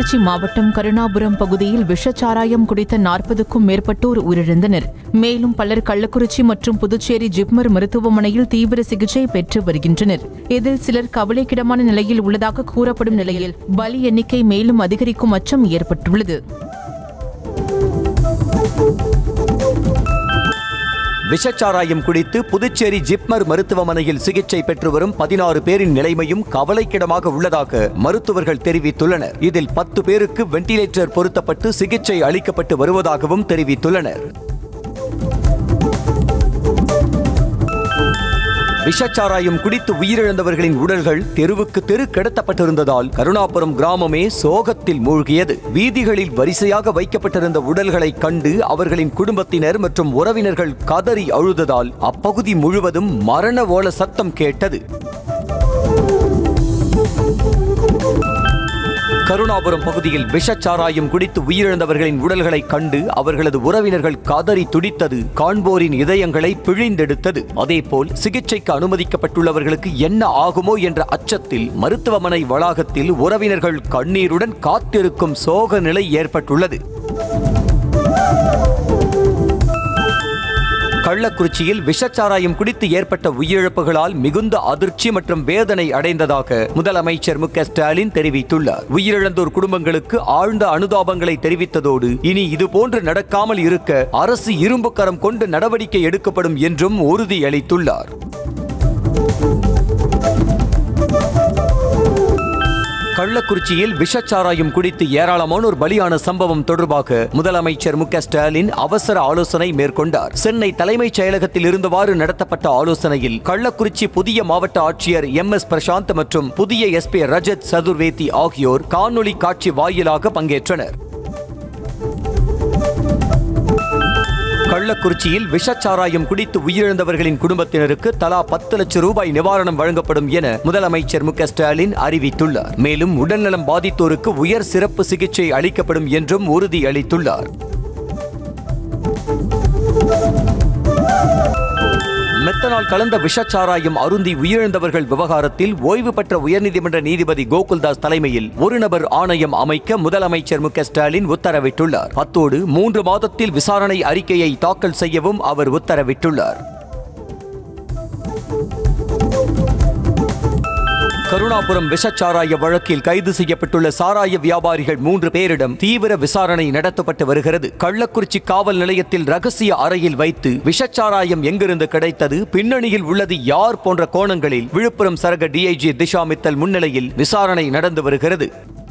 கள்ளக்குறிச்சி மாவட்டம் கருணாபுரம் பகுதியில் விஷச்சாராயம் குடித்த நாற்பதுக்கும் மேற்பட்டோர் உயிரிழந்தனர் மேலும் பலர் கள்ளக்குறிச்சி மற்றும் புதுச்சேரி ஜிப்மர் மருத்துவமனையில் தீவிர சிகிச்சை பெற்று வருகின்றனர் இதில் சிலர் கவலைக்கிடமான நிலையில் உள்ளதாக கூறப்படும் நிலையில் பலி எண்ணிக்கை மேலும் அதிகரிக்கும் அச்சம் ஏற்பட்டுள்ளது விஷச்சாராயம் குடித்து புதுச்சேரி ஜிப்மர் மருத்துவமனையில் சிகிச்சை பெற்று வரும் பதினாறு பேரின் நிலைமையும் கவலைக்கிடமாக உள்ளதாக மருத்துவர்கள் தெரிவித்துள்ளனர் இதில் பத்து பேருக்கு வெண்டிலேட்டர் பொருத்தப்பட்டு சிகிச்சை அளிக்கப்பட்டு வருவதாகவும் தெரிவித்துள்ளனர் விஷச்சாராயம் குடித்து உயிரிழந்தவர்களின் உடல்கள் தெருவுக்கு தெரு கடத்தப்பட்டிருந்ததால் கருணாபுரம் கிராமமே சோகத்தில் மூழ்கியது வீதிகளில் வரிசையாக வைக்கப்பட்டிருந்த உடல்களை கண்டு அவர்களின் குடும்பத்தினர் மற்றும் உறவினர்கள் கதறி அழுததால் அப்பகுதி முழுவதும் மரண ஓல சத்தம் கேட்டது கருணாபுரம் பகுதியில் விஷச்சாராயம் குடித்து உயிரிழந்தவர்களின் உடல்களை கண்டு அவர்களது உறவினர்கள் காதறி துடித்தது காண்போரின் இதயங்களை பிழிந்தெடுத்தது அதேபோல் சிகிச்சைக்கு அனுமதிக்கப்பட்டுள்ளவர்களுக்கு என்ன ஆகுமோ என்ற அச்சத்தில் மருத்துவமனை வளாகத்தில் உறவினர்கள் கண்ணீருடன் காத்திருக்கும் சோக நிலை ஏற்பட்டுள்ளது கள்ளக்குறிச்சியில் விஷச்சாராயம் குடித்து ஏற்பட்ட உயிரிழப்புகளால் மிகுந்த அதிர்ச்சி மற்றும் வேதனை அடைந்ததாக முதலமைச்சர் மு க ஸ்டாலின் தெரிவித்துள்ளார் உயிரிழந்தோர் குடும்பங்களுக்கு ஆழ்ந்த அனுதாபங்களை தெரிவித்ததோடு இனி இதுபோன்று நடக்காமல் இருக்க அரசு இரும்பு கரம் கொண்டு நடவடிக்கை எடுக்கப்படும் என்றும் உறுதியளித்துள்ளார் கள்ளக்குறிச்சியில் விஷச்சாராயம் குடித்து ஏராளமானோர் பலியான சம்பவம் தொடர்பாக முதலமைச்சர் மு க ஸ்டாலின் அவசர ஆலோசனை மேற்கொண்டார் சென்னை தலைமைச் செயலகத்தில் இருந்தவாறு நடத்தப்பட்ட ஆலோசனையில் கள்ளக்குறிச்சி புதிய மாவட்ட ஆட்சியர் எம் எஸ் பிரசாந்த் மற்றும் புதிய எஸ்பி ரஜத் சதுர்வேதி ஆகியோர் காணொலி காட்சி வாயிலாக பங்கேற்றனர் கள்ளக்குறிச்சியில் விஷச்சாராயம் குடித்து உயிரிழந்தவர்களின் குடும்பத்தினருக்கு தலா பத்து லட்சம் ரூபாய் நிவாரணம் வழங்கப்படும் என முதலமைச்சர் மு க ஸ்டாலின் அறிவித்துள்ளார் மேலும் உடல்நலம் பாதித்தோருக்கு உயர் சிறப்பு சிகிச்சை அளிக்கப்படும் என்றும் உறுதியளித்துள்ளார் மெத்தனால் கலந்த விஷச்சாராயம் அருந்தி உயிரிழந்தவர்கள் விவகாரத்தில் ஓய்வு பெற்ற உயர்நீதிமன்ற நீதிபதி கோகுல்தாஸ் தலைமையில் ஒரு நபர் ஆணையம் அமைக்க முதலமைச்சர் மு க ஸ்டாலின் உத்தரவிட்டுள்ளார் அத்தோடு மூன்று மாதத்தில் விசாரணை அறிக்கையை தாக்கல் செய்யவும் அவர் உத்தரவிட்டுள்ளார் கருணாபுரம் விஷச்சாராய வழக்கில் கைது செய்யப்பட்டுள்ள சாராய வியாபாரிகள் மூன்று பேரிடம் தீவிர விசாரணை நடத்தப்பட்டு வருகிறது கள்ளக்குறிச்சி காவல் நிலையத்தில் ரகசிய அறையில் வைத்து விஷச்சாராயம் எங்கிருந்து கிடைத்தது பின்னணியில் உள்ளது யார் போன்ற கோணங்களில் விழுப்புரம் சரக டிஐஜி திஷா மித்தல் முன்னிலையில் விசாரணை நடந்து வருகிறது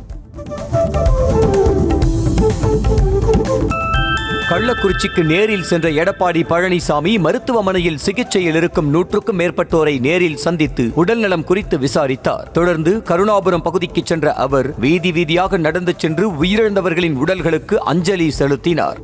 கள்ளக்குறிச்சிக்கு நேரில் சென்ற எடப்பாடி பழனிசாமி மருத்துவமனையில் சிகிச்சையில் இருக்கும் நூற்றுக்கும் மேற்பட்டோரை நேரில் சந்தித்து உடல்நலம் குறித்து விசாரித்தார் தொடர்ந்து கருணாபுரம் பகுதிக்கு சென்ற அவர் வீதி வீதியாக நடந்து சென்று உயிரிழந்தவர்களின் உடல்களுக்கு அஞ்சலி செலுத்தினார்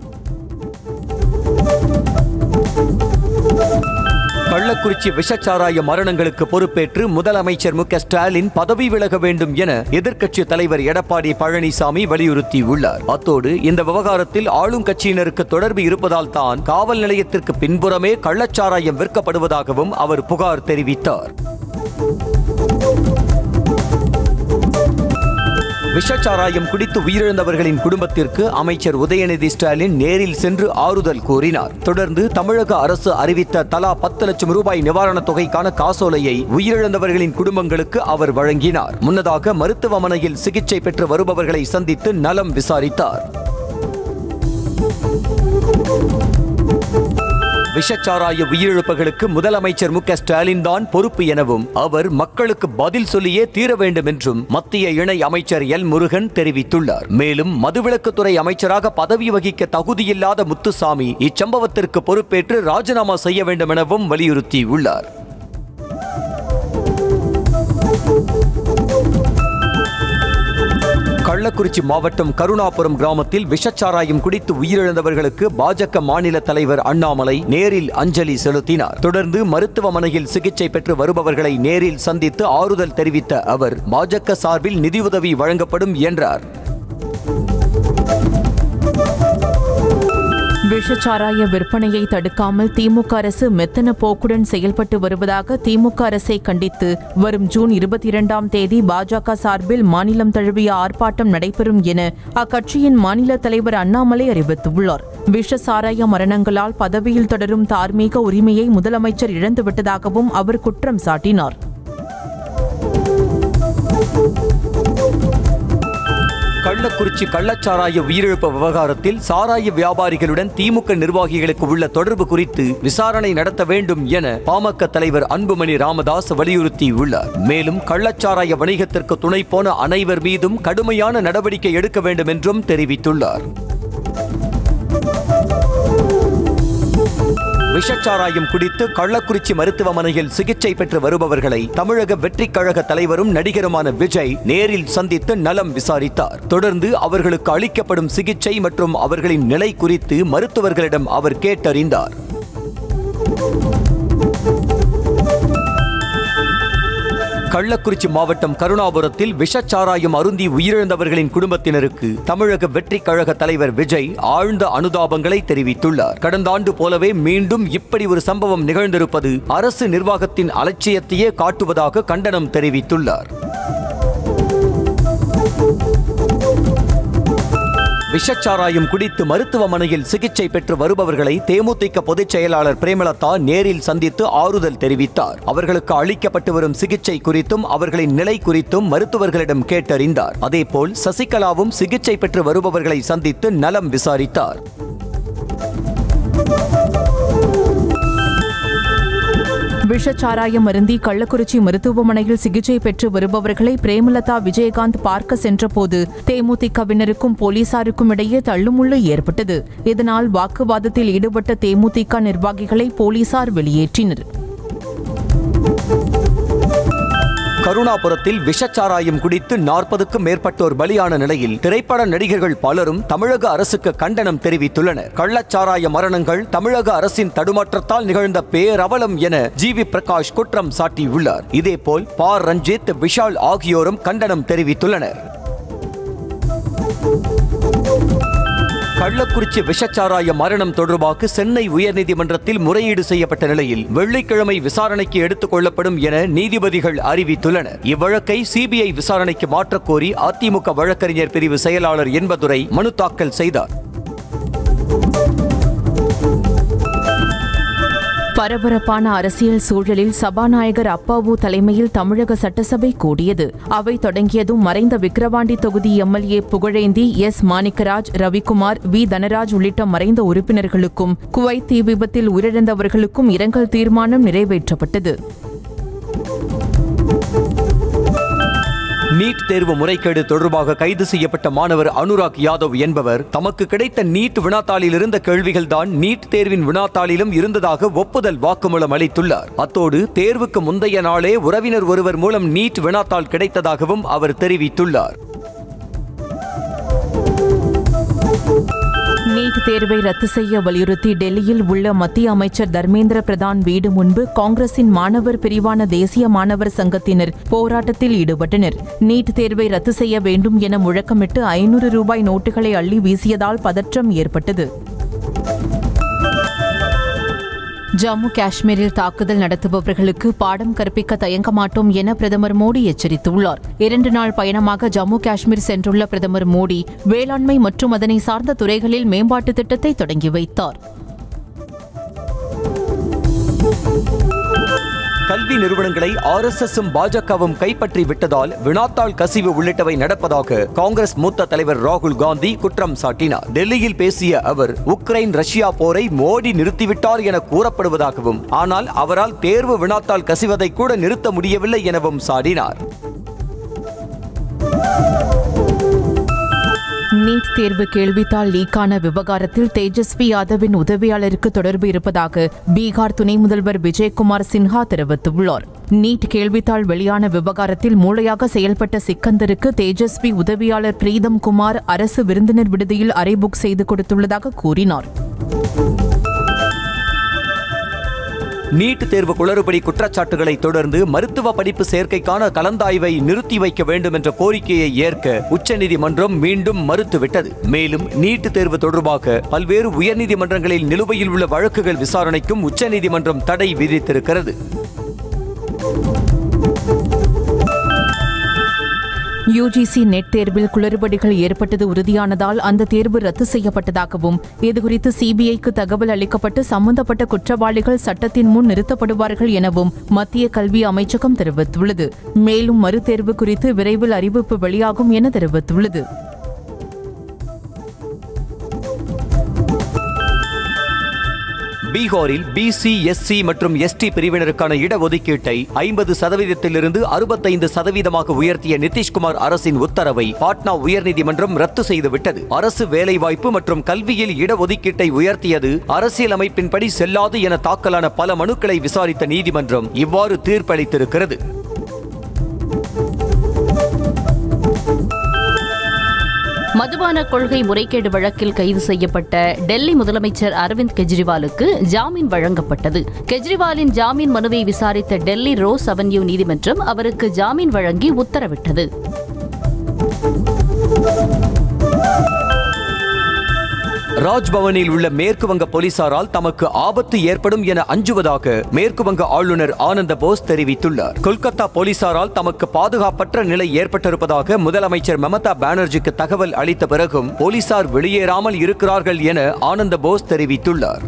கள்ளக்குறிச்சி விஷச்சாராய மரணங்களுக்கு பொறுப்பேற்று முதலமைச்சர் மு க ஸ்டாலின் பதவி விலக வேண்டும் என எதிர்க்கட்சி தலைவர் எடப்பாடி பழனிசாமி வலியுறுத்தியுள்ளார் அத்தோடு இந்த விவகாரத்தில் ஆளும் கட்சியினருக்கு தொடர்பு இருப்பதால் தான் காவல் நிலையத்திற்கு பின்புறமே கள்ளச்சாராயம் விற்கப்படுவதாகவும் அவர் புகார் தெரிவித்தார் விஷச்சாராயம் குடித்து உயிரிழந்தவர்களின் குடும்பத்திற்கு அமைச்சர் உதயநிதி ஸ்டாலின் நேரில் சென்று ஆறுதல் கூறினார் தொடர்ந்து தமிழக அரசு அறிவித்த தலா பத்து லட்சம் ரூபாய் நிவாரணத் தொகைக்கான காசோலையை உயிரிழந்தவர்களின் குடும்பங்களுக்கு அவர் வழங்கினார் முன்னதாக மருத்துவமனையில் சிகிச்சை பெற்று வருபவர்களை சந்தித்து நலம் விசாரித்தார் விஷச்சாராய உயிரிழப்புகளுக்கு முதலமைச்சர் மு க ஸ்டாலின் தான் பொறுப்பு எனவும் அவர் மக்களுக்கு பதில் சொல்லியே தீர வேண்டும் என்றும் மத்திய இணை அமைச்சர் எல் முருகன் தெரிவித்துள்ளார் மேலும் மதுவிலக்குத்துறை அமைச்சராக பதவி வகிக்க தகுதியில்லாத முத்துசாமி இச்சம்பவத்திற்கு பொறுப்பேற்று ராஜினாமா செய்ய வேண்டும் எனவும் வலியுறுத்தியுள்ளார் கள்ளக்குறிச்சி மாவட்டம் கருணாபுரம் கிராமத்தில் விஷச்சாராயம் குடித்து உயிரிழந்தவர்களுக்கு பாஜக மாநில தலைவர் அண்ணாமலை நேரில் அஞ்சலி செலுத்தினார் தொடர்ந்து மருத்துவமனையில் சிகிச்சை பெற்று வருபவர்களை நேரில் சந்தித்து ஆறுதல் தெரிவித்த அவர் பாஜக சார்பில் நிதியுதவி வழங்கப்படும் என்றார் விஷச்சாராய விற்பனையை தடுக்காமல் திமுக அரசு மெத்தன போக்குடன் செயல்பட்டு வருவதாக திமுக அரசை கண்டித்து வரும் ஜூன் இருபத்தி இரண்டாம் தேதி பாஜக சார்பில் மாநிலம் தழுவிய ஆர்ப்பாட்டம் நடைபெறும் என அக்கட்சியின் மாநில தலைவர் அண்ணாமலை அறிவித்துள்ளார் விஷ சாராய மரணங்களால் பதவியில் தொடரும் தார்மீக உரிமையை முதலமைச்சர் இழந்துவிட்டதாகவும் அவர் குற்றம் சாட்டினார் கள்ளக்குறிச்சி கள்ளச்சாராய உயிரிழப்பு விவகாரத்தில் சாராய வியாபாரிகளுடன் திமுக நிர்வாகிகளுக்கு உள்ள தொடர்பு குறித்து விசாரணை நடத்த வேண்டும் என பாமக தலைவர் அன்புமணி ராமதாஸ் வலியுறுத்தியுள்ளார் மேலும் கள்ளச்சாராய வணிகத்திற்கு துணை போன அனைவர் மீதும் கடுமையான நடவடிக்கை எடுக்க வேண்டும் என்றும் தெரிவித்துள்ளார் விஷச்சாராயம் குடித்து கள்ளக்குறிச்சி மருத்துவமனையில் சிகிச்சை பெற்று வருபவர்களை தமிழக வெற்றிக் கழக தலைவரும் நடிகருமான விஜய் நேரில் சந்தித்து நலம் விசாரித்தார் தொடர்ந்து அவர்களுக்கு அளிக்கப்படும் சிகிச்சை மற்றும் அவர்களின் நிலை குறித்து மருத்துவர்களிடம் அவர் கேட்டறிந்தார் கள்ளக்குறிச்சி மாவட்டம் கருணாபுரத்தில் விஷச்சாராயம் அருந்தி உயிரிழந்தவர்களின் குடும்பத்தினருக்கு தமிழக வெற்றிக் கழக தலைவர் விஜய் ஆழ்ந்த அனுதாபங்களை தெரிவித்துள்ளார் கடந்த ஆண்டு போலவே மீண்டும் இப்படி ஒரு சம்பவம் நிகழ்ந்திருப்பது அரசு நிர்வாகத்தின் அலட்சியத்தையே காட்டுவதாக கண்டனம் தெரிவித்துள்ளார் விஷச்சாராயம் குடித்து மருத்துவமனையில் சிகிச்சை பெற்று வருபவர்களை தேமுதிக பொதுச் செயலாளர் பிரேமலதா நேரில் சந்தித்து ஆறுதல் தெரிவித்தார் அவர்களுக்கு அளிக்கப்பட்டு வரும் சிகிச்சை குறித்தும் அவர்களின் நிலை குறித்தும் மருத்துவர்களிடம் கேட்டறிந்தார் அதேபோல் சசிகலாவும் சிகிச்சை பெற்று வருபவர்களை சந்தித்து நலம் விசாரித்தார் விஷச்சாராயம் அருந்தி கள்ளக்குறிச்சி மருத்துவமனையில் சிகிச்சை பெற்று வருபவர்களை பிரேமலதா விஜயகாந்த் பார்க்க சென்றபோது தேமுதிகவினருக்கும் போலீசாருக்கும் இடையே தள்ளுமுள்ளு ஏற்பட்டது இதனால் வாக்குவாதத்தில் ஈடுபட்ட தேமுதிக நிர்வாகிகளை போலீசார் வெளியேற்றினர் கருணாபுரத்தில் விஷச்சாராயம் குடித்து நாற்பதுக்கும் மேற்பட்டோர் பலியான நிலையில் திரைப்பட நடிகர்கள் பலரும் தமிழக அரசுக்கு கண்டனம் தெரிவித்துள்ளனர் கள்ளச்சாராய மரணங்கள் தமிழக அரசின் தடுமாற்றத்தால் நிகழ்ந்த பேரவலம் என ஜி வி பிரகாஷ் குற்றம் சாட்டியுள்ளார் இதேபோல் ப ரஞ்சித் விஷால் ஆகியோரும் கண்டனம் தெரிவித்துள்ளனர் கள்ளக்குறிச்சி விஷச்சாராய மரணம் தொடர்பாக சென்னை உயர்நீதிமன்றத்தில் முறையீடு செய்யப்பட்ட நிலையில் வெள்ளிக்கிழமை விசாரணைக்கு எடுத்துக் கொள்ளப்படும் என நீதிபதிகள் அறிவித்துள்ளனர் இவ்வழக்கை சிபிஐ விசாரணைக்கு மாற்றக் கோரி அதிமுக வழக்கறிஞர் பிரிவு செயலாளர் என்பதுரை மனு தாக்கல் செய்தார் பரபரப்பான அரசியல் சூழலில் சபாநாயகர் அப்பாவு தலைமையில் தமிழக சட்டசபை கூடியது அவை தொடங்கியதும் மறைந்த விக்கிரவாண்டி தொகுதி MLA Pugazhendhi S Manikkaraj Ravikumar V Dhanaraj உள்ளிட்ட மறைந்த உறுப்பினர்களுக்கும் குவைத் தீ விபத்தில் உயிரிழந்தவர்களுக்கும் இரங்கல் தீர்மானம் நிறைவேற்றப்பட்டது நீட் தேர்வு முறைகேடு தொடர்பாக கைது செய்யப்பட்ட மாணவர் அனுராக் யாதவ் என்பவர் தமக்கு கிடைத்த நீட் வினாத்தாளில் இருந்த கேள்விகள்தான் நீட் தேர்வின் வினாத்தாளிலும் இருந்ததாக ஒப்புதல் வாக்குமூலம் அளித்துள்ளார் அத்தோடு தேர்வுக்கு முந்தைய நாளே உறவினர் ஒருவர் மூலம் நீட் வினாத்தாள் கிடைத்ததாகவும் அவர் தெரிவித்துள்ளார் நீட் தேர்வை ரத்து செய்ய வலியுறுத்தி டெல்லியில் உள்ள மத்திய அமைச்சர் தர்மேந்திர பிரதான் வீடு முன்பு காங்கிரசின் மாணவர் பிரிவான தேசிய மாணவர் சங்கத்தினர் போராட்டத்தில் ஈடுபட்டனர் நீட் தேர்வை ரத்து செய்ய வேண்டும் என முழக்கமிட்டு ஐநூறு ரூபாய் நோட்டுகளை அள்ளி வீசியதால் பதற்றம் ஏற்பட்டது ஜம்மு காஷ்மீரில் தாக்குதல் நடத்துபவர்களுக்கு பாடம் கற்பிக்க தயங்க மாட்டோம் என பிரதமர் மோடி எச்சரித்துள்ளார் இரண்டு நாள் பயணமாக ஜம்மு காஷ்மீர் சென்றுள்ள பிரதமர் மோடி வேளாண்மை மற்றும் அதனை சார்ந்த துறைகளில் மேம்பாட்டு திட்டத்தை தொடங்கி வைத்தார் கல்வி நிறுவனங்களை ஆர்எஸ்எஸும் பாஜகவும் கைப்பற்றி விட்டதால் வினாத்தாள் கசிவு உள்ளிட்டவை நடப்பதாக காங்கிரஸ் மூத்த தலைவர் ராகுல் காந்தி குற்றம் சாட்டினார் டெல்லியில் பேசிய அவர் உக்ரைன் ரஷ்யா போரை மோடி நிறுத்திவிட்டார் என கூறப்படுவதாகவும் ஆனால் அவரால் தேர்வு வினாத்தாள் கசிவதை கூட நிறுத்த முடியவில்லை எனவும் சாடினார் நீட் தேர்வு கேள்வித்தாள் லீக்கான விவகாரத்தில் தேஜஸ்வி யாதவின் உதவியாளருக்கு தொடர்பு இருப்பதாக பீகார் துணை முதல்வர் விஜயகுமார் சின்ஹா தெரிவித்துள்ளார் நீட் கேள்வித்தாள் வெளியான விவகாரத்தில் மூளையாக செயல்பட்ட சிக்கந்தருக்கு தேஜஸ்வி உதவியாளர் பிரீதம் குமார் அரசு விருந்தினர் விடுதியில் அறை புக் செய்து கொடுத்துள்ளதாக கூறினார் நீட் தேர்வு குளறுபடி குற்றச்சாட்டுகளை தொடர்ந்து மருத்துவ படிப்பு சேர்க்கைக்கான கலந்தாய்வை நிறுத்தி வைக்க வேண்டும் என்ற கோரிக்கையை ஏற்க உச்சநீதிமன்றம் மீண்டும் மறுத்துவிட்டது மேலும் நீட் தேர்வு தொடர்பாக பல்வேறு உயர்நீதிமன்றங்களில் நிலுவையில் உள்ள வழக்குகள் விசாரணைக்கும் உச்சநீதிமன்றம் தடை விதித்திருக்கிறது யுஜிசி நெட் தேர்வில் குளறுபடிகள் ஏற்பட்டது உறுதியானதால் அந்த தேர்வு ரத்து செய்யப்பட்டதாகவும் இதுகுறித்து சிபிஐக்கு தகவல் அளிக்கப்பட்டு சம்பந்தப்பட்ட குற்றவாளிகள் சட்டத்தின் முன் நிறுத்தப்படுவார்கள் எனவும் மத்திய கல்வி அமைச்சகம் தெரிவித்துள்ளது மேலும் மறுதேர்வு குறித்து விரைவில் அறிவிப்பு வெளியாகும் என தெரிவித்துள்ளது பீகாரில் பிசி எஸ்சி மற்றும் எஸ்டி பிரிவினருக்கான இடஒதுக்கீட்டை ஐம்பது சதவீதத்திலிருந்து அறுபத்தைந்து சதவீதமாக உயர்த்திய நிதிஷ்குமார் அரசின் உத்தரவை பாட்னா உயர்நீதிமன்றம் ரத்து செய்துவிட்டது அரசு வேலைவாய்ப்பு மற்றும் கல்வியில் இடஒதுக்கீட்டை உயர்த்தியது அரசியலமைப்பின்படி செல்லாது என தாக்கலான பல மனுக்களை விசாரித்த நீதிமன்றம் இவ்வாறு தீர்ப்பளித்திருக்கிறது மதுபான கொள்கை முறைகேடு வழக்கில் கைது செய்யப்பட்ட டெல்லி முதலமைச்சர் அரவிந்த் கெஜ்ரிவாலுக்கு ஜாமீன் வழங்கப்பட்டது கெஜ்ரிவாலின் ஜாமீன் மனுவை விசாரித்த டெல்லி ரோஸ் அவென்யூ நீதிமன்றம் அவருக்கு ஜாமீன் வழங்கி உத்தரவிட்டது ராஜ்பவனில் உள்ள மேற்கு வங்க போலீசாரால் தமக்கு ஆபத்து ஏற்படும் என அஞ்சுவதாக மேற்கு வங்க ஆளுநர் ஆனந்த போஸ் தெரிவித்துள்ளார் கொல்கத்தா போலீசாரால் தமக்கு பாதுகாப்பற்ற நிலை ஏற்பட்டிருப்பதாக முதலமைச்சர் மமதா பானர்ஜிக்கு தகவல் அளித்த பிறகும் போலீசார் வெளியேறாமல் இருக்கிறார்கள் என ஆனந்த போஸ் தெரிவித்துள்ளார்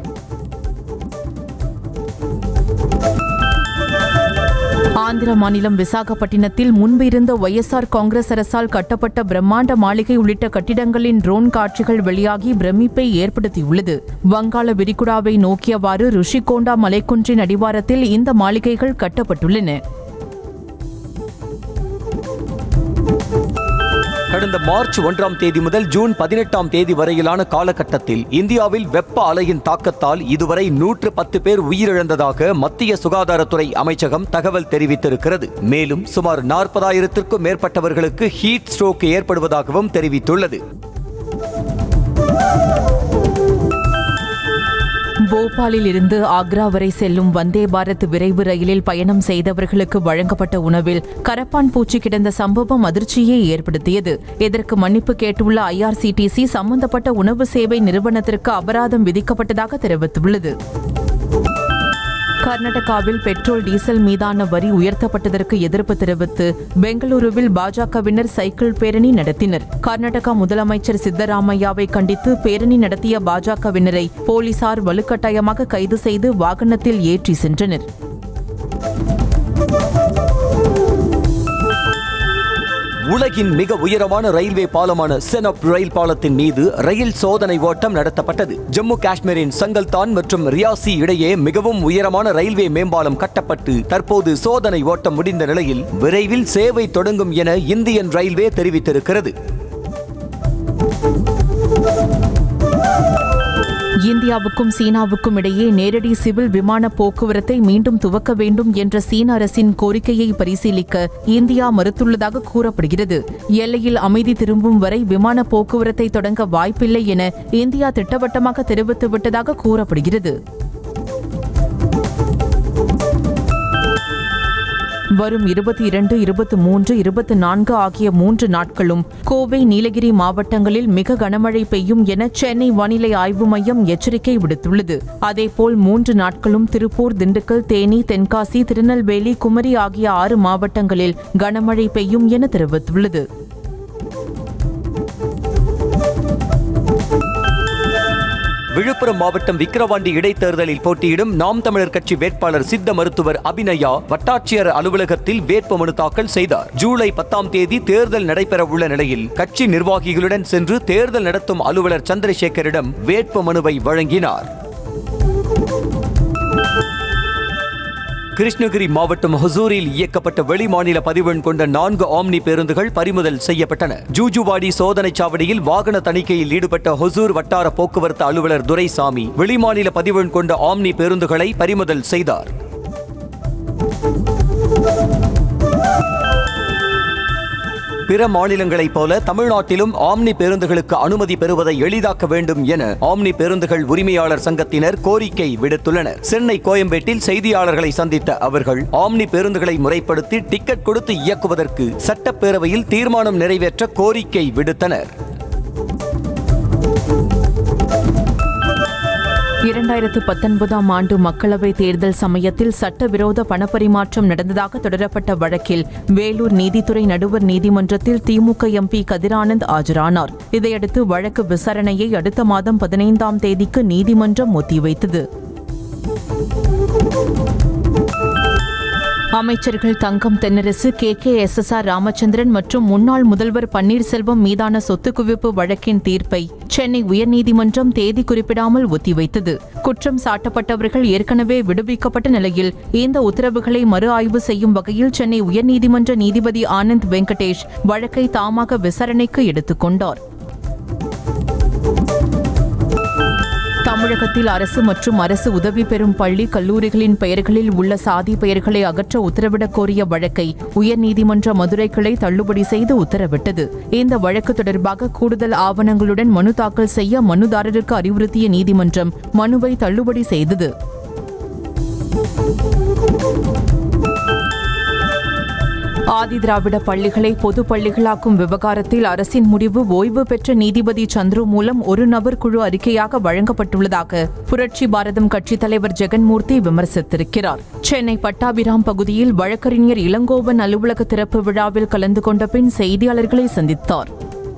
ஆந்திர மாநிலம் விசாகப்பட்டினத்தில் முன்பு இருந்த ஒய்எஸ்ஆர் காங்கிரஸ் அரசால் கட்டப்பட்ட பிரம்மாண்ட மாளிகை உள்ளிட்ட கட்டிடங்களின் ட்ரோன் காட்சிகள் வெளியாகி பிரமிப்பை ஏற்படுத்தியுள்ளது வங்காள விரிகுடாவை நோக்கியவாறு ருஷிகோண்டா மலைக்குன்றின் அடிவாரத்தில் இந்த மாளிகைகள் கட்டப்பட்டுள்ளன கடந்த மார்ச் ஒன்றாம் தேதி முதல் ஜூன் பதினெட்டாம் தேதி வரையிலான காலகட்டத்தில் இந்தியாவில் வெப்ப அலையின் தாக்கத்தால் இதுவரை நூற்று பத்து பேர் உயிரிழந்ததாக மத்திய சுகாதாரத்துறை அமைச்சகம் தகவல் தெரிவித்திருக்கிறது மேலும் சுமார் நாற்பதாயிரத்திற்கும் மேற்பட்டவர்களுக்கு ஹீட் ஸ்ட்ரோக் ஏற்படுவதாகவும் தெரிவித்துள்ளது போபாலில் இருந்து ஆக்ரா வரை செல்லும் வந்தே பாரத் விரைவு ரயிலில் பயணம் செய்தவர்களுக்கு வழங்கப்பட்ட உணவில் கரப்பான் பூச்சி கிடந்த சம்பவம் அதிர்ச்சியை ஏற்படுத்தியது இதற்கு மன்னிப்பு கேட்டுள்ள ஐஆர்சிடிசி சம்பந்தப்பட்ட உணவு சேவை நிறுவனத்திற்கு அபராதம் விதிக்கப்பட்டதாக தெரிவித்துள்ளது கர்நாடகாவில் பெட்ரோல் டீசல் மீதான வரி உயர்த்தப்பட்டதற்கு எதிர்ப்பு தெரிவித்து பெங்களூருவில் பாஜகவினர் சைக்கிள் பேரணி நடத்தினர் கர்நாடகா முதலமைச்சர் சித்தராமையாவை கண்டித்து பேரணி நடத்திய பாஜகவினரை போலீசார் வலுக்கட்டாயமாக கைது செய்து வாகனத்தில் ஏற்றி சென்றனர் உலகின் மிக உயரமான ரயில்வே பாலமான செனப் ரயில் பாலத்தின் மீது ரயில் சோதனை ஓட்டம் நடத்தப்பட்டது ஜம்மு காஷ்மீரின் சங்கல்தான் மற்றும் ரியாசி இடையே மிகவும் உயரமான ரயில்வே மேம்பாலம் கட்டப்பட்டு தற்போது சோதனை ஓட்டம் முடிந்த நிலையில் விரைவில் சேவை தொடங்கும் என இந்தியன் ரயில்வே தெரிவித்திருக்கிறது இந்தியாவுக்கும் சீனாவுக்கும் இடையே நேரடி சிவில் விமான போக்குவரத்தை மீண்டும் துவக்க வேண்டும் என்ற சீன அரசின் கோரிக்கையை பரிசீலிக்க இந்தியா மறுத்துள்ளதாக கூறப்படுகிறது எல்லையில் அமைதி திரும்பும் வரை விமான போக்குவரத்தை தொடங்க வாய்ப்பில்லை என இந்தியா திட்டவட்டமாக தெரிவித்துவிட்டதாக கூறப்படுகிறது வரும் இருபத்தி இரண்டு இருபத்தி மூன்று இருபத்தி நான்கு ஆகிய மூன்று நாட்களும் கோவை நீலகிரி மாவட்டங்களில் மிக கனமழை பெய்யும் என சென்னை வானிலை ஆய்வு மையம் எச்சரிக்கை விடுத்துள்ளது அதேபோல் மூன்று நாட்களும் திருப்பூர் திண்டுக்கல் தேனி தென்காசி திருநெல்வேலி குமரி ஆகிய ஆறு மாவட்டங்களில் கனமழை பெய்யும் என தெரிவித்துள்ளது விழுப்புரம் மாவட்டம் விக்கிரவாண்டி இடைத்தேர்தலில் போட்டியிடும் நாம் தமிழர் கட்சி வேட்பாளர் சித்த மருத்துவர் அபிநயா வட்டாட்சியர் அலுவலகத்தில் வேட்புமனு தாக்கல் செய்தார் ஜூலை பத்தாம் தேதி தேர்தல் நடைபெற உள்ள நிலையில் கட்சி நிர்வாகிகளுடன் சென்று தேர்தல் நடத்தும் அலுவலர் சந்திரசேகரிடம் வேட்புமனுவை வழங்கினார் கிருஷ்ணகிரி மாவட்டம் ஹொசூரில் இயக்கப்பட்ட வெளிமாநில பதிவெண் கொண்ட நான்கு ஆம்னி பேருந்துகள் பறிமுதல் செய்யப்பட்டன ஜூஜுவாடி சோதனைச் சாவடியில் வாகன தணிக்கையில் ஈடுபட்ட ஹொசூர் வட்டார போக்குவரத்து அலுவலர் துரைசாமி வெளிமாநில பதிவெண் கொண்ட ஆம்னி பேருந்துகளை பறிமுதல் செய்தார் பிற மாநிலங்களைப் போல தமிழ்நாட்டிலும் ஆம்னி பேருந்துகளுக்கு அனுமதி பெறுவதை எளிதாக்க வேண்டும் என ஆம்னி பேருந்துகள் உரிமையாளர் சங்கத்தினர் கோரிக்கை விடுத்துள்ளனர் சென்னை கோயம்பேட்டில் செய்தியாளர்களை சந்தித்த அவர்கள் ஆம்னி பேருந்துகளை முறைப்படுத்தி டிக்கெட் கொடுத்து இயக்குவதற்கு சட்டப்பேரவையில் தீர்மானம் நிறைவேற்ற கோரிக்கை விடுத்தனர் இரண்டாயிரத்து பத்தொன்பதாம் ஆண்டு மக்களவை தேர்தல் சமயத்தில் சட்டவிரோத பணப்பரிமாற்றம் நடந்ததாக தொடரப்பட்ட வழக்கில் வேலூர் நீதித்துறை நடுவர் நீதிமன்றத்தில் திமுக எம்பி கதிரானந்த் ஆஜரானார் இதையடுத்து வழக்கு விசாரணையை அடுத்த மாதம் பதினைந்தாம் தேதிக்கு நீதிமன்றம் ஒத்திவைத்தது அமைச்சர்கள் Thangam Thennarasu K K S S R Ramachandran மற்றும் முன்னாள் முதல்வர் பன்னீர்செல்வம் மீதான சொத்து குவிப்பு வழக்கின் தீர்ப்பை சென்னை உயர்நீதிமன்றம் தேதி குறிப்பிடாமல் ஒத்திவைத்தது குற்றம் சாட்டப்பட்டவர்கள் ஏற்கனவே விடுவிக்கப்பட்ட நிலையில் இந்த உத்தரவுகளை மறு ஆய்வு செய்யும் வகையில் சென்னை உயர்நீதிமன்ற நீதிபதி ஆனந்த் வெங்கடேஷ் வழக்கை தாமாக விசாரணைக்கு எடுத்துக் கொண்டார் தமிழகத்தில் அரசு மற்றும் அரசு உதவி பெறும் பள்ளி கல்லூரிகளின் பெயர்களில் உள்ள சாதி பெயர்களை அகற்ற உத்தரவிடக் கோரிய வழக்கை உயர்நீதிமன்ற மதுரை கிளை தள்ளுபடி செய்து உத்தரவிட்டது இந்த வழக்கு தொடர்பாக கூடுதல் ஆவணங்களுடன் மனு தாக்கல் செய்ய மனுதாரருக்கு அறிவுறுத்திய நீதிமன்றம் மனுவை தள்ளுபடி செய்தது ஆதிதிராவிட பள்ளிகளை பொது பள்ளிகளாக்கும் விவகாரத்தில் அரசின் முடிவு ஓய்வு பெற்ற நீதிபதி சந்துரு மூலம் ஒரு நபர் குழு அறிக்கையாக வழங்கப்பட்டுள்ளதாக புரட்சி பாரதம் கட்சித் தலைவர் ஜெகன்மூர்த்தி விமர்சித்திருக்கிறார் சென்னை பட்டாபிராம் பகுதியில் வழக்கறிஞர் இளங்கோவன் அலுவலக திறப்பு விழாவில் கலந்து கொண்ட பின் செய்தியாளர்களை சந்தித்தார்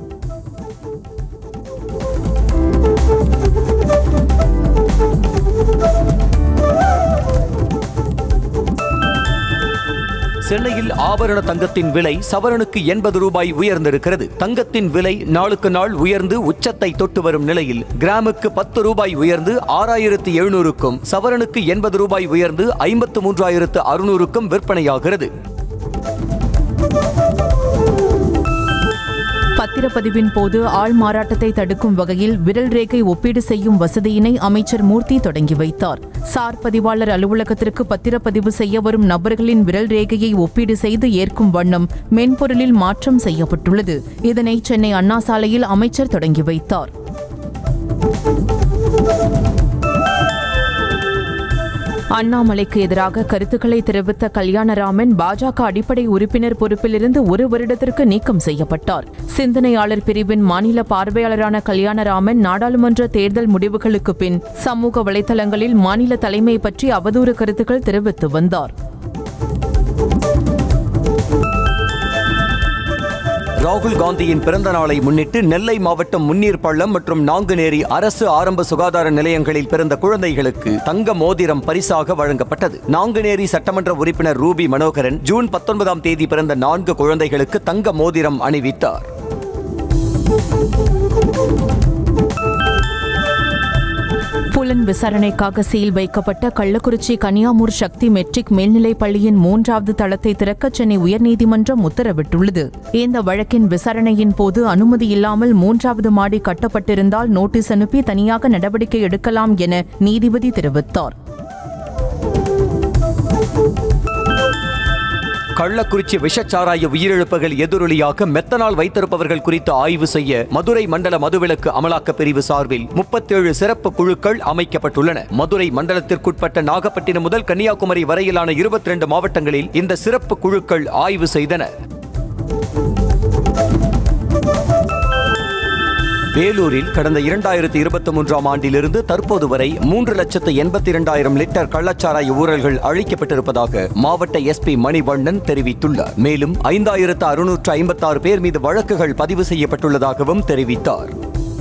சென்னையில் ஆபரண தங்கத்தின் விலை சவரனுக்கு எண்பது ரூபாய் உயர்ந்திருக்கிறது தங்கத்தின் விலை நாளுக்கு நாள் உயர்ந்து உச்சத்தை தொட்டு வரும் நிலையில் கிராமுக்கு பத்து ரூபாய் உயர்ந்து ஆறாயிரத்து எழுநூறுக்கும் சவரனுக்கு எண்பது ரூபாய் உயர்ந்து ஐம்பத்து மூன்றாயிரத்து அறுநூறுக்கும் விற்பனையாகிறது பத்திரப்பதிவின் போது ஆள் மாறாட்டத்தை தடுக்கும் வகையில் விரல் ரேகை ஒப்பீடு செய்யும் வசதியினை அமைச்சர் மூர்த்தி தொடங்கி வைத்தார் சார் பதிவாளர் அலுவலகத்திற்கு பத்திரப்பதிவு செய்ய வரும் நபர்களின் விரல் ரேகையை ஒப்பீடு செய்து ஏற்கும் வண்ணம் மென்பொருளில் மாற்றம் செய்யப்பட்டுள்ளது இதனை சென்னை அண்ணா சாலையில் அமைச்சர் தொடங்கி வைத்தார் அண்ணாமலைக்கு எதிராக கருத்துக்களை தெரிவித்த கல்யாணராமன் பாஜக அடிப்படை உறுப்பினர் பொறுப்பிலிருந்து ஒரு வருடத்திற்கு நீக்கம் செய்யப்பட்டார் சிந்தனையாளர் பிரிவின் மாநில பார்வையாளரான கல்யாணராமன் நாடாளுமன்ற தேர்தல் முடிவுகளுக்கு பின் சமூக வலைதளங்களில் மாநில தலைமை பற்றி அவதூறு கருத்துக்கள் தெரிவித்து வந்தார் ராகுல் காந்தியின் பிறந்த நாளை முன்னிட்டு நெல்லை மாவட்டம் முன்னீர் பள்ளம் மற்றும் நாங்குநேரி அரசு ஆரம்ப சுகாதார நிலையங்களில் பிறந்த குழந்தைகளுக்கு தங்க மோதிரம் பரிசாக வழங்கப்பட்டது நாங்குநேரி சட்டமன்ற உறுப்பினர் ரூபி மனோகரன் ஜூன் பத்தொன்பதாம் தேதி பிறந்த நான்கு குழந்தைகளுக்கு தங்க மோதிரம் அணிவித்தார் புலன் விசாரணைக்காக சீல் வைக்கப்பட்ட கள்ளக்குறிச்சி கனியாமூர் சக்தி மெட்ரிக் மேல்நிலைப் பள்ளியின் மூன்றாவது தளத்தை திறக்க சென்னை உயர்நீதிமன்றம் உத்தரவிட்டுள்ளது இந்த வழக்கின் விசாரணையின் போது அனுமதி இல்லாமல் மூன்றாவது மாடி கட்டப்பட்டிருந்தால் நோட்டீஸ் அனுப்பி தனியாக நடவடிக்கை எடுக்கலாம் என நீதிபதி தெரிவித்தார் கள்ளக்குறிச்சி விஷச்சாராய உயிரிழப்புகள் எதிரொலியாக மெத்தனால் வைத்திருப்பவர்கள் குறித்து ஆய்வு செய்ய மதுரை மண்டல மதுவிலக்கு அமலாக்க பிரிவு சார்பில் முப்பத்தேழு சிறப்பு குழுக்கள் அமைக்கப்பட்டுள்ளன மதுரை மண்டலத்திற்குட்பட்ட நாகப்பட்டினம் முதல் கன்னியாகுமரி வரையிலான இருபத்தி ரெண்டு மாவட்டங்களில் இந்த சிறப்பு குழுக்கள் ஆய்வு செய்தன வேலூரில் கடந்த இரண்டாயிரத்தி இருபத்தி மூன்றாம் ஆண்டிலிருந்து தற்போது வரை மூன்று லட்சத்து எண்பத்தி இரண்டாயிரம் லிட்டர் கள்ளச்சாராய ஊழல்கள் அழிக்கப்பட்டிருப்பதாக மாவட்ட எஸ்பி மணிவண்ணன் தெரிவித்துள்ளார் மேலும் ஐந்தாயிரத்து அறுநூற்று ஐம்பத்தாறு பேர் மீது வழக்குகள் பதிவு செய்யப்பட்டுள்ளதாகவும் தெரிவித்தார்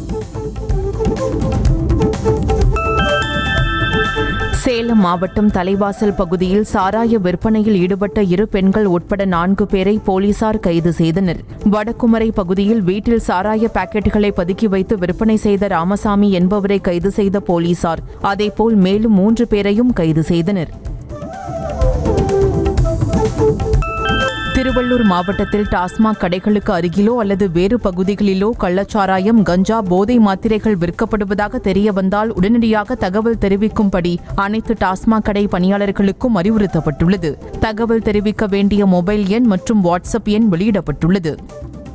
சேலம் மாவட்டம் தலைவாசல் பகுதியில் சாராய விற்பனையில் ஈடுபட்ட இரு பெண்கள் உட்பட நான்கு பேரை போலீசார் கைது செய்தனர் வடக்குமரை பகுதியில் வீட்டில் சாராய பாக்கெட்டுகளை பதுக்கி வைத்து விற்பனை செய்த ராமசாமி என்பவரை கைது செய்த போலீசார் அதேபோல் மேலும் மூன்று பேரையும் கைது செய்தனர் திருவள்ளூர் மாவட்டத்தில் டாஸ்மாக் கடைகளுக்கு அருகிலோ அல்லது வேறு பகுதிகளிலோ கள்ளச்சாராயம் கஞ்சா போதை மாத்திரைகள் விற்கப்படுவதாக தெரிய வந்தால் உடனடியாக தகவல் தெரிவிக்கும்படி அனைத்து டாஸ்மாக் கடை பணியாளர்களுக்கும் அறிவுறுத்தப்பட்டுள்ளது தகவல் தெரிவிக்க வேண்டிய மொபைல் எண் மற்றும் வாட்ஸ்அப் எண் வெளியிடப்பட்டுள்ளது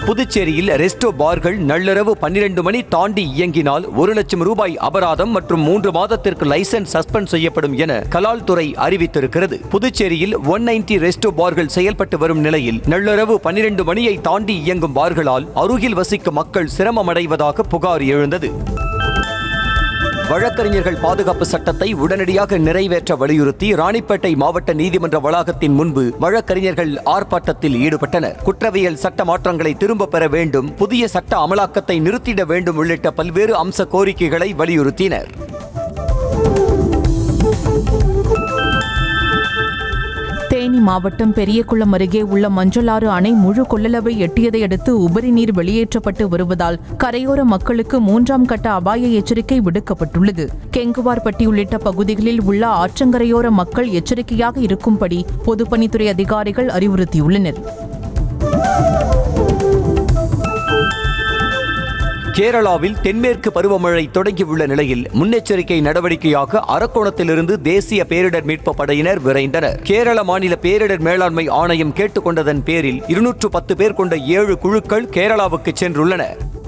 புதுச்சேரியில் ரெஸ்டோ பார்கள் நள்ளிரவு பன்னிரண்டு மணி தாண்டி இயங்கினால் ஒரு லட்சம் ரூபாய் அபராதம் மற்றும் மூன்று மாதத்திற்கு லைசன்ஸ் சஸ்பெண்ட் செய்யப்படும் என கலால் துறை அறிவித்திருக்கிறது புதுச்சேரியில் ஒன் நைன்டி ரெஸ்டோ பார்கள் செயல்பட்டு வரும் நிலையில் நள்ளிரவு பன்னிரண்டு மணியை தாண்டி இயங்கும் பார்களால் அருகில் வசிக்கும் மக்கள் சிரமமடைவதாக புகார் எழுந்தது வழக்கறிஞர்கள் பாதுகாப்பு சட்டத்தை உடனடியாக நிறைவேற்ற வலியுறுத்தி ராணிப்பேட்டை மாவட்ட நீதிமன்ற வளாகத்தின் முன்பு வழக்கறிஞர்கள் ஆர்ப்பாட்டத்தில் ஈடுபட்டனர் குற்றவியல் சட்ட மாற்றங்களை திரும்ப பெற வேண்டும் புதிய சட்ட அமலாக்கத்தை நிறுத்திட வேண்டும் உள்ளிட்ட பல்வேறு அம்ச கோரிக்கைகளை வலியுறுத்தினர் தேனி மாவட்டம் பெரியகுளம் அருகே உள்ள மஞ்சளாறு அணை முழு கொள்ளளவை எட்டியதை அடுத்து உபரி நீர் வெளியேற்றப்பட்டு வருவதால் கரையோர மக்களுக்கு மூன்றாம் கட்ட அபாய எச்சரிக்கை விடுக்கப்பட்டுள்ளது கெங்குவார்பட்டி உள்ளிட்ட பகுதிகளில் உள்ள ஆற்றங்கரையோர மக்கள் எச்சரிக்கையாக இருக்கும்படி பொதுப்பணித்துறை அதிகாரிகள் அறிவுறுத்தியுள்ளனர் கேரளாவில் தென்மேற்கு பருவமழை தொடங்கியுள்ள நிலையில் முன்னெச்சரிக்கை நடவடிக்கையாக அரக்கோணத்திலிருந்து தேசிய பேரிடர் மீட்பு படையினர் விரைந்தனர் கேரள மாநில பேரிடர் மேலாண்மை ஆணையம் கேட்டுக்கொண்டதன் பேரில் இருநூற்று பத்து பேர் கொண்ட ஏழு குழுக்கள் கேரளாவுக்கு சென்றுள்ளன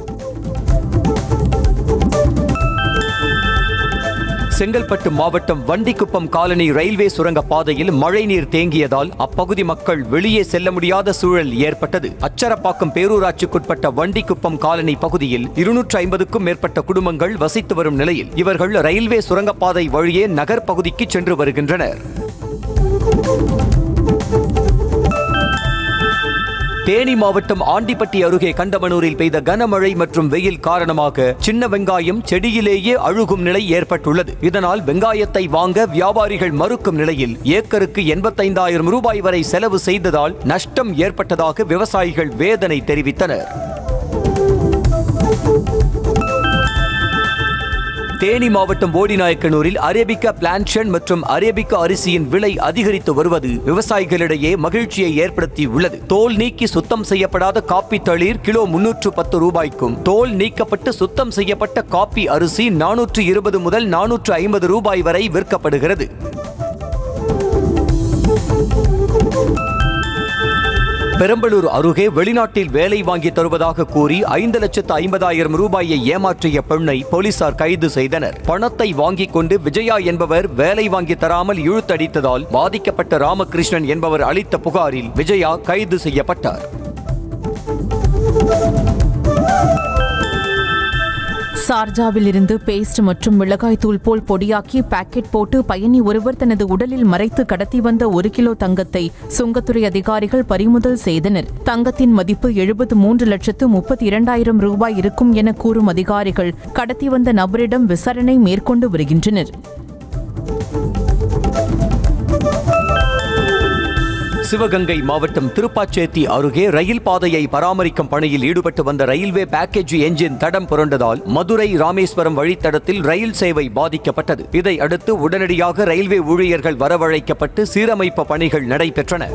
செங்கல்பட்டு மாவட்டம் வண்டிக்குப்பம் காலனி ரயில்வே சுரங்க பாதையில் மழைநீர் தேங்கியதால் அப்பகுதி மக்கள் வெளியே செல்ல முடியாத சூழல் ஏற்பட்டது அச்சரப்பாக்கம் பேரூராட்சிக்குட்பட்ட வண்டிக்குப்பம் காலனி பகுதியில் இருநூற்று ஐம்பதுக்கும் மேற்பட்ட குடும்பங்கள் வசித்து வரும் நிலையில் இவர்கள் ரயில்வே சுரங்கப்பாதை வழியே நகர் பகுதிக்கு சென்று வருகின்றனர் தேனி மாவட்டம் ஆண்டிப்பட்டி அருகே கண்டமனூரில் பெய்த கனமழை மற்றும் வெயில் காரணமாக சின்ன வெங்காயம் செடியிலேயே அழுகும் நிலை ஏற்பட்டுள்ளது இதனால் வெங்காயத்தை வாங்க வியாபாரிகள் மறுக்கும் நிலையில் ஏக்கருக்கு எண்பத்தைந்தாயிரம் ரூபாய் வரை செலவு செய்ததால் நஷ்டம் ஏற்பட்டதாக விவசாயிகள் வேதனை தெரிவித்தனர் தேனி மாவட்டம் போடிநாயக்கனூரில் அரேபிக்கா பிளான்ஷன் மற்றும் அரேபிக்கா அரிசியின் விலை அதிகரித்து வருவது விவசாயிகளிடையே மகிழ்ச்சியை ஏற்படுத்தி உள்ளது தோல் நீக்கி சுத்தம் செய்யப்படாத காப்பி தளிர் கிலோ முன்னூற்று பத்து ரூபாய்க்கும் தோல் நீக்கப்பட்டு சுத்தம் செய்யப்பட்ட காப்பி அரிசி நானூற்று இருபது முதல் நானூற்று ஐம்பது ரூபாய் வரை விற்கப்படுகிறது பெரம்பலூர் அருகே வெளிநாட்டில் வேலை வாங்கி தருவதாக கூறி ஐந்து லட்சத்து ஐம்பதாயிரம் ரூபாயை ஏமாற்றிய பெண்ணை போலீசார் கைது செய்தனர் பணத்தை வாங்கிக் கொண்டு விஜயா என்பவர் வேலை வாங்கி தராமல் இழுத்தடித்ததால் பாதிக்கப்பட்ட ராமகிருஷ்ணன் என்பவர் அளித்த புகாரில் விஜயா கைது செய்யப்பட்டார் சார்ஜாவில் இருந்து பேஸ்ட் மற்றும் மிளகாய் தூள் போல் பொடியாக்கி பாக்கெட் போட்டு பயணி ஒருவர் தனது உடலில் மறைத்து கடத்தி வந்த ஒரு கிலோ தங்கத்தை சுங்கத்துறை அதிகாரிகள் பறிமுதல் செய்தனர் தங்கத்தின் மதிப்பு எழுபத்து மூன்று லட்சத்து முப்பத்தி இரண்டாயிரம் ரூபாய் இருக்கும் என கூறும் அதிகாரிகள் கடத்தி வந்த நபரிடம் விசாரணை மேற்கொண்டு வருகின்றனர் சிவகங்கை மாவட்டம் திருப்பாச்சேத்தி அருகே ரயில் பாதையை பராமரிக்கும் பணியில் ஈடுபட்டு வந்த ரயில்வே பேக்கேஜ் என்ஜின் தடம் புரண்டதால் மதுரை ராமேஸ்வரம் வழித்தடத்தில் ரயில் சேவை பாதிக்கப்பட்டது இதை அடுத்து உடனடியாக ரயில்வே ஊழியர்கள் வரவழைக்கப்பட்டு சீரமைப்பு பணிகள் நடைபெற்றன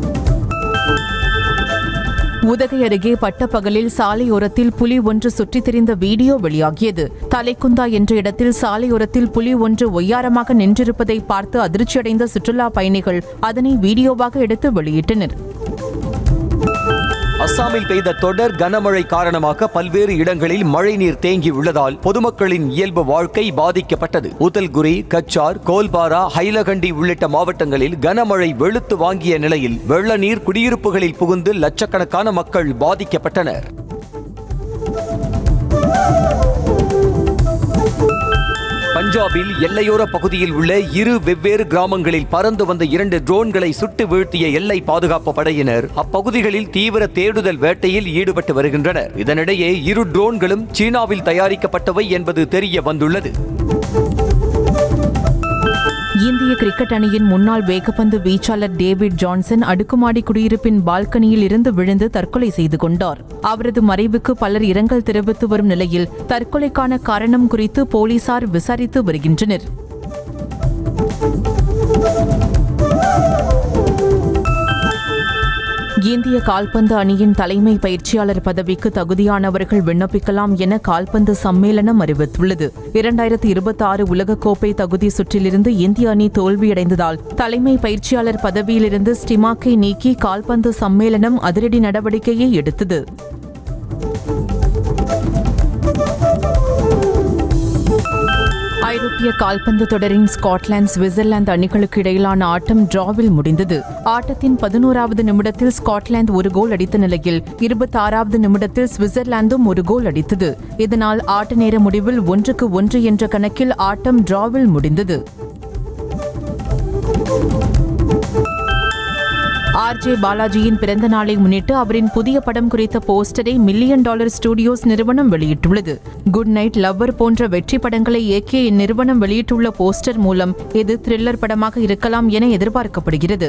உதகை அருகே பட்டப்பகலில் சாலையோரத்தில் புலி ஒன்று சுற்றித் திரிந்த வீடியோ வெளியாகியது தலைக்குந்தா என்ற இடத்தில் சாலையோரத்தில் புலி ஒன்று ஒய்யாரமாக நின்றிருப்பதை பார்த்து அதிர்ச்சியடைந்த சுற்றுலா பயணிகள் அதனை வீடியோவாக எடுத்து வெளியிட்டனர் அஸ்ஸாமில் பெய்த தொடர் கனமழை காரணமாக பல்வேறு இடங்களில் மழைநீர் தேங்கி உள்ளதால் பொதுமக்களின் இயல்பு வாழ்க்கை பாதிக்கப்பட்டது உதல்குரி கச்சார் கோல்பாரா ஹைலகண்டி உள்ளிட்ட மாவட்டங்களில் கனமழை வெளுத்து வாங்கிய நிலையில் வெள்ள நீர் குடியிருப்புகளில் புகுந்து லட்சக்கணக்கான மக்கள் பாதிக்கப்பட்டனர் பஞ்சாபில் எல்லையோர பகுதியில் உள்ள இரு வெவ்வேறு கிராமங்களில் பறந்து வந்த இரண்டு ட்ரோன்களை சுட்டு வீழ்த்திய எல்லை பாதுகாப்பு படையினர் அப்பகுதிகளில் தீவிர தேடுதல் வேட்டையில் ஈடுபட்டு வருகின்றனர் இதனிடையே இரு ட்ரோன்களும் சீனாவில் தயாரிக்கப்பட்டவை என்பது தெரிய வந்துள்ளது இந்திய கிரிக்கெட் அணியின் முன்னாள் வேகப்பந்து வீச்சாளர் டேவிட் ஜான்சன் அடுக்குமாடி குடியிருப்பின் பால்கனியில் இருந்து விழுந்து தற்கொலை செய்து கொண்டார் அவரது மறைவுக்கு பலர் இரங்கல் தெரிவித்து வரும் நிலையில் தற்கொலைக்கான காரணம் குறித்து போலீசார் விசாரித்து வருகின்றனர் இந்திய கால்பந்து அணியின் தலைமை பயிற்சியாளர் பதவிக்கு தகுதியானவர்கள் விண்ணப்பிக்கலாம் என கால்பந்து சம்மேளனம் அறிவித்துள்ளது இரண்டாயிரத்தி இருபத்தி ஆறு உலகக்கோப்பை தகுதி சுற்றிலிருந்து இந்திய அணி தோல்வியடைந்ததால் தலைமை பயிற்சியாளர் பதவியிலிருந்து ஸ்டிமாக்கை நீக்கி கால்பந்து சம்மேளனம் அதிரடி நடவடிக்கையை எடுத்தது ஐரோப்பிய கால்பந்து தொடரின் ஸ்காட்லாந்து சுவிட்சர்லாந்து அணிகளுக்கு இடையிலான ஆட்டம் டிராவில் முடிந்தது ஆட்டத்தின் பதினோராவது நிமிடத்தில் ஸ்காட்லாந்து ஒரு கோல் அடித்த நிலையில் இருபத்தாறாவது நிமிடத்தில் சுவிட்சர்லாந்தும் ஒரு கோல் அடித்தது இதனால் ஆட்ட நேர முடிவில் ஒன்றுக்கு ஒன்று என்ற கணக்கில் ஆட்டம் டிராவில் முடிந்தது ஆர்ஜே பாலாஜியின் பிறந்த நாளை முன்னிட்டு அவரின் புதிய படம் குறித்த போஸ்டரை மில்லியன் டாலர் ஸ்டுடியோஸ் நிறுவனம் வெளியிட்டுள்ளது குட் நைட் லவ்வர் போன்ற வெற்றி படங்களை இயக்கிய இந்நிறுவனம் வெளியிட்டுள்ள போஸ்டர் மூலம் இது த்ரில்லர் படமாக இருக்கலாம் என எதிர்பார்க்கப்படுகிறது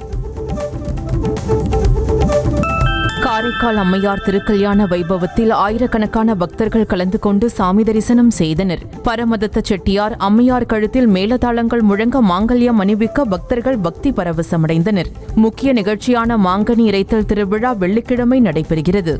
காரைக்கால் அம்மையார் திருக்கல்யாண வைபவத்தில் ஆயிரக்கணக்கான பக்தர்கள் கலந்து கொண்டு சாமி தரிசனம் செய்தனர் பரமதத்த செட்டியார் அம்மையார் கழுத்தில் மேலதாளங்கள் முழங்க மாங்கல்யம் அணிவிக்க பக்தர்கள் பக்தி பரவசமடைந்தனர் முக்கிய நிகழ்ச்சியான மாங்கனி இறைத்தல் திருவிழா வெள்ளிக்கிழமை நடைபெறுகிறது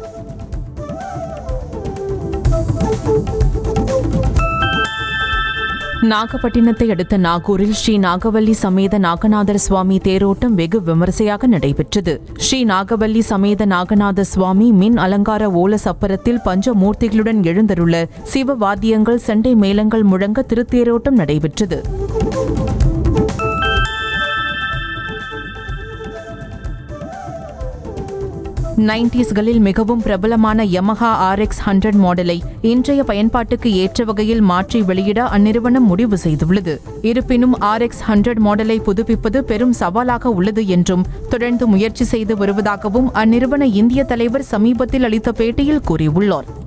நாகப்பட்டினத்தை அடுத்த நாகூரில் ஸ்ரீ நாகவல்லி சமேத நாகநாதர் சுவாமி தேரோட்டம் வெகு விமரிசையாக நடைபெற்றது ஸ்ரீ நாகவல்லி சமேத நாகநாத சுவாமி மின் அலங்கார ஓல சப்பரத்தில் பஞ்சமூர்த்திகளுடன் எழுந்தருள சிவ வாத்தியங்கள் சண்டை மேளங்கள் முழங்க திருத்தேரோட்டம் நடைபெற்றது நைன்டிஸ்களில் மிகவும் பிரபலமான யமஹா ஆர்எக்ஸ் ஹண்ட்ரட் மாடலை இன்றைய பயன்பாட்டுக்கு ஏற்ற வகையில் மாற்றி வெளியிட அந்நிறுவனம் முடிவு செய்துள்ளது இருப்பினும் ஆர்எக்ஸ் ஹண்ட்ரட் மாடலை புதுப்பிப்பது பெரும் சவாலாக உள்ளது என்றும் தொடர்ந்து முயற்சி செய்து வருவதாகவும் அந்நிறுவன இந்திய தலைவர் சமீபத்தில் அளித்த பேட்டியில் கூறியுள்ளார்